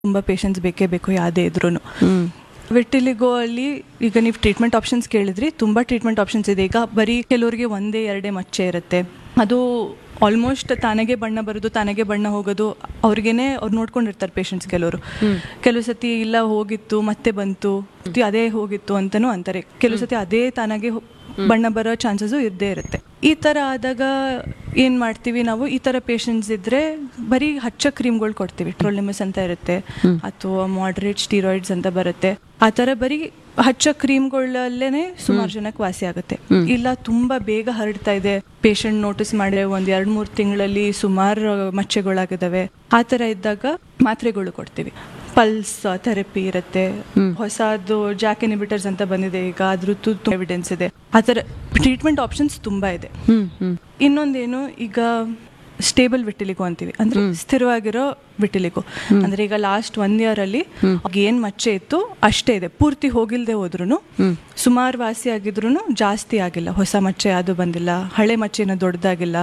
ತುಂಬ ಪೇಷನ್ಸ್ ಬೇಕೇ ಬೇಕು ಯಾವುದೇ ಇದ್ರೂ ಹ್ಮ್ ವಿಟಿಲಿಗೋ ಅಲ್ಲಿ ಈಗ ನೀವು ಟ್ರೀಟ್ಮೆಂಟ್ ಆಪ್ಷನ್ಸ್ ಕೇಳಿದ್ರಿ ತುಂಬ ಟ್ರೀಟ್ಮೆಂಟ್ ಆಪ್ಷನ್ಸ್ ಇದೆ ಈಗ ಬರೀ ಕೆಲವರಿಗೆ ಒಂದೇ ಎರಡೇ ಮಚ್ಚೆ ಇರುತ್ತೆ ಅದು ಆಲ್ಮೋಸ್ಟ್ ತಾನಾಗೆ ಬಣ್ಣ ಬರೋದು ತಾನಾಗೆ ಬಣ್ಣ ಹೋಗೋದು ಅವ್ರಿಗೇನೆ ಅವ್ರು ನೋಡ್ಕೊಂಡಿರ್ತಾರೆ ಪೇಷಂಟ್ಸ್ ಕೆಲವರು ಕೆಲವು ಸತಿ ಇಲ್ಲ ಹೋಗಿತ್ತು ಮತ್ತೆ ಬಂತು ಮತ್ತೆ ಅದೇ ಹೋಗಿತ್ತು ಅಂತನೂ ಅಂತಾರೆ ಕೆಲವು ಸತಿ ಅದೇ ತಾನಾಗೆ ಹೋ- ಬಣ್ಣ ಬರೋ ಚಾನ್ಸಸ್ ಇದ್ದೇ ಇರುತ್ತೆ ಈ ತರ ಆದಾಗ ಏನ್ ಮಾಡ್ತೀವಿ ನಾವು ಈ ತರ ಪೇಷಂಟ್ಸ್ ಇದ್ರೆ ಬರೀ ಹಚ್ಚ ಕ್ರೀಮ್ಗಳು ಕೊಡ್ತೀವಿ ಟ್ರೋಲಿಮಸ್ ಅಂತ ಇರುತ್ತೆ ಅಥವಾ ಮಾಡ್ರೇಟ್ ಸ್ಟೀರಾಯ್ಡ್ಸ್ ಅಂತ ಬರುತ್ತೆ ಆ ತರ ಬರೀ ಹಚ್ಚ ಕ್ರೀಮ್ಗಳಲ್ಲೇನೆ ಸುಮಾರು ಜನಕ್ಕೆ ವಾಸಿ ಆಗುತ್ತೆ ಇಲ್ಲ ತುಂಬಾ ಬೇಗ ಹರಡ್ತಾ ಇದೆ ಪೇಷಂಟ್ ನೋಟಿಸ್ ಮಾಡಿದ್ರೆ ಒಂದ್ ಎರಡ್ ಮೂರ್ ತಿಂಗಳಲ್ಲಿ ಸುಮಾರು ಮಚ್ಚೆಗಳಾಗಿದ್ದಾವೆ ಆ ತರ ಇದ್ದಾಗ ಮಾತ್ರೆಗಳು ಕೊಡ್ತೀವಿ ಪಲ್ಸ್ ಥೆರಪಿ ಇರುತ್ತೆ ಹೊಸದು ಜಾಕ್ ಇನಿಬಿಟರ್ಸ್ ಅಂತ ಬಂದಿದೆ ಈಗ ಅದ್ರದ್ದು ಎವಿಡೆನ್ಸ್ ಇದೆ ಆ ಥರ ಟ್ರೀಟ್ಮೆಂಟ್ ಆಪ್ಷನ್ಸ್ ತುಂಬಾ ಇದೆ ಹ್ಮ್ ಹ್ಮ್ ಇನ್ನೊಂದೇನು ಈಗ ಸ್ಟೇಬಲ್ ವಿಟಿಲಿಗೋ ಅಂತೀವಿ ಅಂದ್ರೆ ಸ್ಥಿರವಾಗಿರೋ ವಿಟಿಲಿಗೋ ಅಂದ್ರೆ ಈಗ ಲಾಸ್ಟ್ ಒನ್ ಇಯರ್ ಅಲ್ಲಿ ಏನ್ ಮಚ್ಚೆ ಇತ್ತು ಅಷ್ಟೇ ಇದೆ ಪೂರ್ತಿ ಹೋಗಿಲ್ದೆ ಹೋದ್ರು ಸುಮಾರು ವಾಸಿ ಆಗಿದ್ರು ಜಾಸ್ತಿ ಆಗಿಲ್ಲ ಹೊಸ ಮಚ್ಚೆ ಅದು ಬಂದಿಲ್ಲ ಹಳೆ ಮಚ್ಚೆನ ದೊಡ್ಡದಾಗಿಲ್ಲ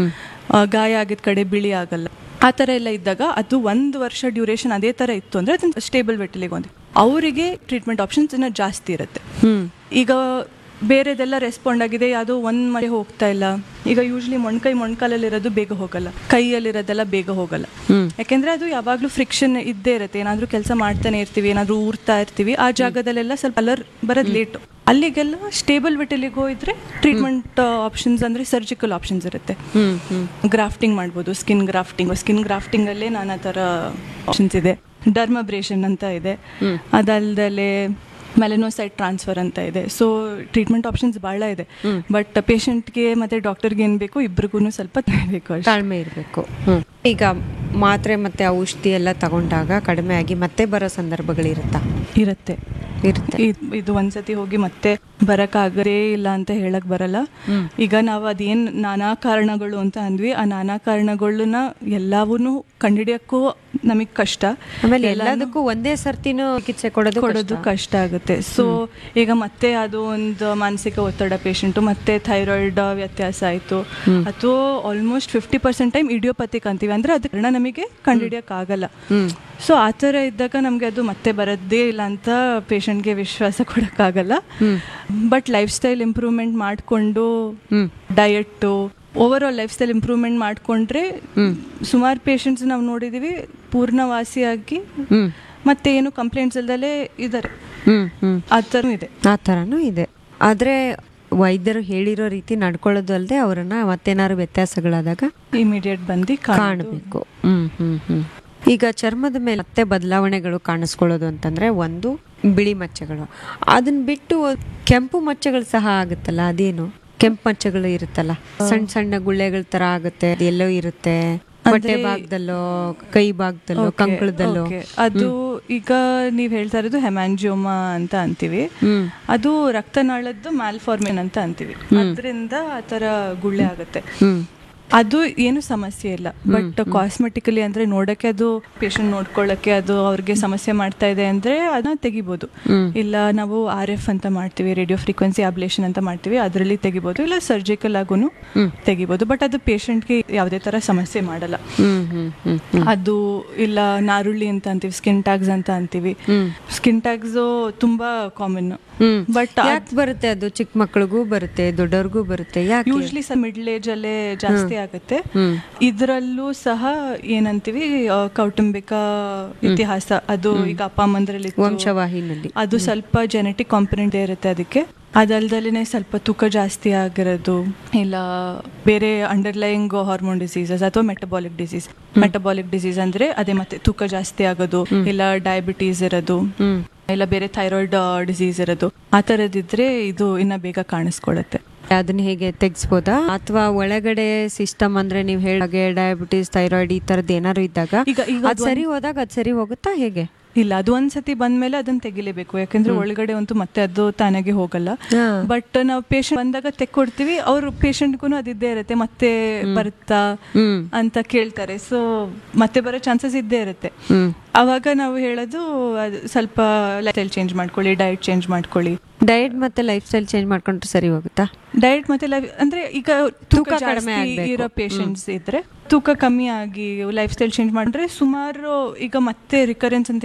ಆ, ಗಾಯ ಆಗಿದ ಕಡೆ ಬಿಳಿ ಆಗಲ್ಲ ಆ ಥರ ಎಲ್ಲ ಇದ್ದಾಗ ಅದು ಒಂದು ವರ್ಷ ಡ್ಯೂರೇಷನ್ ಅದೇ ಥರ ಇತ್ತು ಅಂದ್ರೆ ಅದನ್ನ ಸ್ಟೇಬಲ್ ವಿಟಿಲಿಗೋ ಅಂತೀವಿ ಅವರಿಗೆ ಟ್ರೀಟ್ಮೆಂಟ್ ಆಪ್ಷನ್ಸ್ ಇನ್ನ ಜಾಸ್ತಿ ಇರುತ್ತೆ ಹ್ಮ್ ಈಗ ಬೇರೆದೆಲ್ಲ ರೆಸ್ಪಾಂಡ್ ಆಗಿದೆ ಯಾವುದೋ ಒಂದ್ ಮನೆ ಹೋಗ್ತಾ ಇಲ್ಲ ಈಗ ಯೂಶ್ಲಿ ಮೊಣ್ಕೈ ಮೊಣ್ಕಾಲಲ್ಲಿರೋದು ಬೇಗ ಹೋಗಲ್ಲ ಕೈಯಲ್ಲಿರೋದೆಲ್ಲ ಬೇಗ ಹೋಗಲ್ಲ ಹ್ಮ್. ಯಾಕೆಂದ್ರೆ ಅದು ಯಾವಾಗ್ಲೂ ಫ್ರಿಕ್ಷನ್ ಇದ್ದೇ ಇರುತ್ತೆ ಏನಾದ್ರೂ ಕೆಲಸ ಮಾಡ್ತಾನೆ ಇರ್ತೀವಿ ಏನಾದ್ರೂ ಊರ್ತಾ ಇರ್ತೀವಿ ಆ ಜಾಗದಲ್ಲೆಲ್ಲ ಸ್ವಲ್ಪ ಕಲರ್ ಬರೋದು ಲೇಟ್ ಅಲ್ಲಿಗೆಲ್ಲ ಸ್ಟೇಬಲ್ ವಿಟಿಲಿಗೋ ಇದ್ರೆ ಟ್ರೀಟ್ಮೆಂಟ್ ಆಪ್ಷನ್ಸ್ ಅಂದ್ರೆ ಸರ್ಜಿಕಲ್ ಆಪ್ಷನ್ಸ್ ಇರುತ್ತೆ ಹ್ಮ್ ಹ್ಮ್ ಗ್ರಾಫ್ಟಿಂಗ್ ಮಾಡ್ಬೋದು ಸ್ಕಿನ್ ಗ್ರಾಫ್ಟಿಂಗ್ ಸ್ಕಿನ್ ಗ್ರಾಫ್ಟಿಂಗ್ ಅಲ್ಲೇ ನಾನಾ ಥರ ಆಪ್ಷನ್ಸ್ ಇದೆ ಡರ್ಮಬ್ರೇಷನ್ ಅಂತ ಇದೆ ಅದಲ್ದಲೆ ಮೆಲನೋಸೈಟ್ ಟ್ರಾನ್ಸ್ಫರ್ ಅಂತ ಇದೆ ಸೊ ಟ್ರೀಟ್ಮೆಂಟ್ ಆಪ್ಷನ್ಸ್ ಭಾಳ ಇದೆ ಬಟ್ ಪೇಷಂಟ್ಗೆ ಮತ್ತೆ ಡಾಕ್ಟರ್ಗೆ ಏನು ಬೇಕು ಇಬ್ರಿಗೂ ಸ್ವಲ್ಪ ಬೇಕು ಅಷ್ಟೇ ತಾಳ್ಮೆ ಇರಬೇಕು ಈಗ ಮಾತ್ರೆ ಮತ್ತೆ ಔಷಧಿ ಎಲ್ಲ ತಗೊಂಡಾಗ ಕಡಿಮೆ ಆಗಿ ಮತ್ತೆ ಬರೋ ಸಂದರ್ಭಗಳಿರುತ್ತಾ ಇರುತ್ತೆ ಇರುತ್ತೆ ಇದ್- ಇದು ಒಂದ್ಸತಿ ಹೋಗಿ ಮತ್ತೆ ಬರಕ್ಕಾಗರೇ ಇಲ್ಲ ಅಂತ ಹೇಳಕ್ ಬರಲ್ಲ ಈಗ ನಾವು ಅದೇನ್ ನಾನಾ ಕಾರಣಗಳು ಅಂತ ಅಂದ್ವಿ ಆ ನಾನಾ ಕಾರಣಗಳನ್ನ ಎಲ್ಲವನ್ನೂ ಕಂಡಿಡಿಯಕ್ಕೂ ನಮಗ್ ಕಷ್ಟ ಆಮೇಲೆ ಎಲ್ಲಾನು- ಎಲ್ಲದಕ್ಕೂ ಒಂದೇ ಸರ್ತಿನೂ ಚಿಕಿತ್ಸೆ ಕೊಡೋದು ಕೊಡೋದು ಕಷ್ಟ ಆಗುತ್ತೆ ಸೊ ಈಗ ಮತ್ತೆ ಅದು ಒಂದು ಮಾನಸಿಕ ಒತ್ತಡ ಪೇಷಂಟು ಮತ್ತೆ ಥೈರಾಯ್ಡ್ ವ್ಯತ್ಯಾಸ ಆಯಿತು ಅಥವಾ almost fifty percent time idiopathic ಅಂತೀವಿ ಅಂದ್ರೆ ಅದು ಕಾರಣ ನಮಗೆ ಕಂಡುಹಿಡಿಯಕ್ ಆಗಲ್ಲ ಸೊ ಆ ಥರ ಇದ್ದಾಗ ನಮಗೆ ಅದು ಮತ್ತೆ ಬರೋದೇ ಇಲ್ಲ ಅಂತ ಪೇಷಂಟ್ಗೆ ವಿಶ್ವಾಸ ಕೊಡೋಕ್ಕಾಗಲ್ಲ ಬಟ್ ಲೈಫ್ ಸ್ಟೈಲ್ ಇಂಪ್ರೂವ್ಮೆಂಟ್ ಮಾಡಿಕೊಂಡು diet overall lifestyle improvement ಮಾಡಿಕೊಂಡ್ರೆ ಸುಮಾರು ಪೇಷಂಟ್ಸ್ ನಾವು ನೋಡಿದೀವಿ ಪೂರ್ಣವಾಸಿಯಾಗಿ ಹ್ಮ್ ಮತ್ತೆ ಏನು ಕಂಪ್ಲೇಂಟ್ಸ್ ಇಲ್ದಲೇ ಇದ್ದಾರೆ ಹ್ಮ್ ಹ್ಮ್ ಆ ಥರ ಇದೆ ಆ ಥರನೂ ಇದೆ ಆದ್ರೆ ವೈದ್ಯರು ಹೇಳಿರೋ ರೀತಿ ನಡ್ಕೊಳ್ಳೋದು ಅಲ್ಲದೆ ಅವರನ್ನ ಮತ್ತೇನಾದ್ರು ವ್ಯತ್ಯಾಸಗಳಾದಾಗ ಇಮಿಡಿಯೇಟ್ ಬಂದು ಕಾಣಬೇಕು ಹ್ಮ್ ಹ್ಮ್ ಹ್ಮ್ ಈಗ ಚರ್ಮದ ಮೇಲೆ ಮತ್ತೆ ಬದಲಾವಣೆಗಳು ಕಾಣಿಸ್ಕೊಳ್ಳೋದು ಅಂತಂದ್ರೆ ಒಂದು ಬಿಳಿ ಮಚ್ಚೆಗಳು ಅದನ್ನ ಬಿಟ್ಟು ಕೆಂಪು ಮಚ್ಚೆಗಳು ಸಹ ಆಗುತ್ತಲ್ಲ ಅದೇನು ಕೆಂಪು ಮಚ್ಚೆಗಳು ಇರುತ್ತಲ್ಲ ಸಣ್ಣ ಸಣ್ಣ ಗುಳ್ಳೆಗಳ ತರ ಆಗುತ್ತೆ ಎಲ್ಲೋ ಇರುತ್ತೆ ಹೊಟ್ಟೆ ಭಾಗದಲ್ಲೋ ಕೈ ಭಾಗದಲ್ಲೋ Okay, ಕಂಕಳದಲ್ಲೋ okay. ಅದು ಈಗ ನೀವ್ ಹೇಳ್ತಾ ಇರೋದು ಹೆಮ್ಯಾಂಜಿಯೋಮಾ ಅಂತ ಅಂತೀವಿ ಹ್ಮ್ ಅದು ರಕ್ತನಾಳದ್ದು ಮ್ಯಾಲ್ಫಾರ್ಮೇನ್ ಅಂತ ಅಂತೀವಿ ಅದರಿಂದ ಆ ಥರ ಗುಳ್ಳೆ ಆಗುತ್ತೆ ಹ್ಮ್ ಅದು ಏನು ಸಮಸ್ಯೆ ಇಲ್ಲ ಬಟ್ ಕಾಸ್ಮೆಟಿಕಲಿ ಅಂದ್ರೆ ನೋಡಕ್ಕೆ ಅದು ಪೇಷಂಟ್ ನೋಡ್ಕೊಳ್ಳಕ್ಕೆ ಅದು ಅವ್ರಿಗೆ ಸಮಸ್ಯೆ ಮಾಡ್ತಾ ಇದೆ ಅಂದ್ರೆ ಅದನ್ನ ತೆಗಿಬೋದು ಇಲ್ಲ ನಾವು ಆರ್ ಎಫ್ ಅಂತ ಮಾಡ್ತೀವಿ ರೇಡಿಯೋ ಫ್ರೀಕ್ವೆನ್ಸಿ ಅಬ್ಲೇಷನ್ ಅಂತ ಮಾಡ್ತೀವಿ ಅದರಲ್ಲಿ ತೆಗಿಬೋದು ಇಲ್ಲ ಸರ್ಜಿಕಲ್ ಆಗೂ ತೆಗಿಬೋದು ಬಟ್ ಅದು ಪೇಷಂಟ್ಗೆ ಯಾವುದೇ ತರ ಸಮಸ್ಯೆ ಮಾಡಲ್ಲ ಹ್ಮ್ ಹ್ಮ್ ಹ್ಮ್ ಅದು ಇಲ್ಲ ನಾರುಳ್ಳಿ ಅಂತ ಅಂತೀವಿ ಸ್ಕಿನ್ ಟ್ಯಾಗ್ಸ್ ಅಂತ ಅಂತೀವಿ ಸ್ಕಿನ್ ಟ್ಯಾಗ್ಸ್ ತುಂಬಾ ಕಾಮನ್ ಹ್ಮ್ ಬಟ್ ಯಾಕೆ ಬರುತ್ತೆ ಅದು ಚಿಕ್ಕ ಮಕ್ಳಿಗೂ ಬರುತ್ತೆ ದೊಡ್ಡವ್ರಿಗೂ ಬರುತ್ತೆ ಯಾಕೆ ಯೂಶ್ಲಿ ಸಹ ಮಿಡ್ಲ್ ಏಜ್ ಅಲ್ಲೇ ಜಾಸ್ತಿ ಆಗುತ್ತೆ ಇದರಲ್ಲೂ ಸಹ ಏನಂತೀವಿ ಆ, ಕೌಟುಂಬಿಕ ಇತಿಹಾಸ ಅದು ಈಗ ಅಪ್ಪ ಅಮ್ಮಂದ್ರಲ್ಲಿ ಇತ್ತು. ವಂಶವಾಹಿನಲ್ಲಿ ಅದು ಸ್ವಲ್ಪ ಜೆನೆಟಿಕ್ ಕಾಂಪೊನೆಂಟ್ ಇರುತ್ತೆ ಅದಕ್ಕೆ ಅದಲ್ದಲೇ ಸ್ವಲ್ಪ ತೂಕ ಜಾಸ್ತಿ ಆಗಿರೋದು ಇಲ್ಲ ಬೇರೆ ಅಂಡರ್ಲೈಯಿಂಗ್ ಹಾರ್ಮೋನ್ ಡಿಸೀಸಸ್ ಅಥವಾ ಮೆಟಬಾಲಿಕ್ ಡಿಸೀಸ್ ಮೆಟಬಾಲಿಕ್ ಡಿಸೀಸ್ ಅಂದ್ರೆ ಅದೇ ಮತ್ತೆ ತೂಕ ಜಾಸ್ತಿ ಆಗೋದು ಇಲ್ಲ ಡಯಾಬಿಟೀಸ್ ಇರೋದು ಹ್ಮ್ ಇಲ್ಲ ಬೇರೆ ಥೈರಾಯ್ಡ್ ಡಿಸೀಸ್ ಇರೋದು ಆ ಥರದಿದ್ರೆ ಇದು ಇನ್ನ ಬೇಗ ಕಾಣಿಸ್ಕೊಳ್ಳುತ್ತೆ ಅದನ್ನ ಹೇಗೆ ತೆಗಿಸ್ಬೋದಾ ಅಥವಾ ಒಳಗಡೆ ಸಿಸ್ಟಮ್ ಅಂದ್ರೆ ನೀವು ಹೇಳಾಗೆ ಡಯಾಬಿಟಿಸ್ ಥೈರಾಯ್ಡ್ ಈ ತರದ್ ಏನಾದ್ರು ಇದ್ದಾಗ ಈಗ ಈಗ ಅದ್ ಸರಿ ಹೋದಾಗ ಅದ್ ಸರಿ ಹೋಗುತ್ತಾ ಹೇಗೆ ಇಲ್ಲ ಅದು ಒಂದ್ಸತಿ ಬಂದ್ಮೇಲೆ ಅದನ್ನ ತೆಗಿಲೇಬೇಕು ಯಾಕಂದ್ರೆ ಒಳಗಡೆ ಅಂತೂ ಮತ್ತೆ ಅದು ತಾನಾಗೆ ಹೋಗಲ್ಲ ಹಾ. ಬಟ್ ನಾವು ಪೇಷಂಟ್ ಬಂದಾಗ ತೆಕ್ಕೊಡ್ತೀವಿ ಅವ್ರ ಪೇಷಂಟ್ಗೂ ಅದಿದ್ದೇ ಇರುತ್ತೆ ಮತ್ತೆ ಬರುತ್ತಾ ಹ್ಮ್ ಅಂತ ಕೇಳ್ತಾರೆ ಸೊ ಮತ್ತೆ ಬರೋ ಚಾನ್ಸಸ್ ಇದ್ದೇ ಇರುತ್ತೆ ಹ್ಮ್ ಅವಾಗ ನಾವು ಹೇಳೋದು ಅದು ಸ್ವಲ್ಪ ಲೈಫ್ ಸ್ಟೈಲ್ ಚೇಂಜ್ ಮಾಡ್ಕೊಳ್ಳಿ ಡಯಟ್ ಚೇಂಜ್ ಮಾಡ್ಕೊಳ್ಳಿ ಡಯಟ್ ಮತ್ತೆ ಲೈಫ್ ಸ್ಟೈಲ್ ಚೇಂಜ್ ಮಾಡ್ಕೊಂಡ್ರೆ ಸರಿ ಹೋಗುತ್ತಾ ಡಯಟ್ ಮತ್ತೆ ಲೈಫ್ ಅಂದ್ರೆ ಈಗ ತೂಕ ತೂಕ ಕಡಿಮೆ ಕಡಿಮೆ ಆಗ್ಬೇಕು. ಇರೋ ಪೇಷಂಟ್ಸ್ ಇದ್ರೆ ತೂಕ ಕಮ್ಮಿ ಆಗಿ ಲೈಫ್ ಸ್ಟೈಲ್ ಚೇಂಜ್ ಮಾಡಿದ್ರೆ ಸುಮಾರು ಈಗ ಮತ್ತೆ ರಿಕರೆನ್ಸ್ ಅಂತ